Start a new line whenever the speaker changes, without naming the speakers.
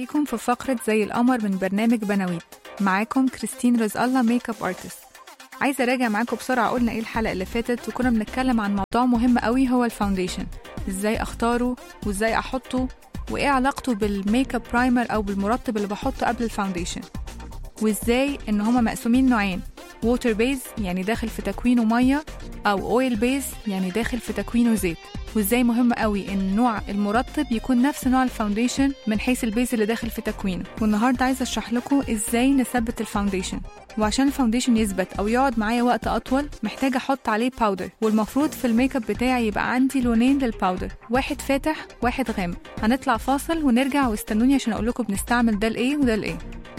بيكم في فقرة زي القمر من برنامج بناويت معاكم كريستين رزق الله ميك اب ارتست عايزة اراجع معاكم بسرعة قلنا ايه الحلقة اللي فاتت وكنا بنتكلم عن موضوع مهم قوي هو الفاونديشن ازاي اختاره وازاي احطه وايه علاقته بالميك اب برايمر او بالمرطب اللي بحطه قبل الفاونديشن وازاي ان هما مقسومين نوعين ووتر بيز يعني داخل في تكوينه ميه او اويل بيز يعني داخل في تكوينه زيت وازاي مهم قوي ان نوع المرطب يكون نفس نوع الفاونديشن من حيث البيز اللي داخل في تكوينه والنهارده عايزه اشرح لكم ازاي نثبت الفاونديشن وعشان الفاونديشن يثبت او يقعد معايا وقت اطول محتاجه احط عليه باودر والمفروض في الميك اب بتاعي يبقى عندي لونين للباودر واحد فاتح واحد غامق هنطلع فاصل ونرجع واستنوني عشان اقول لكم بنستعمل ده لايه وده لايه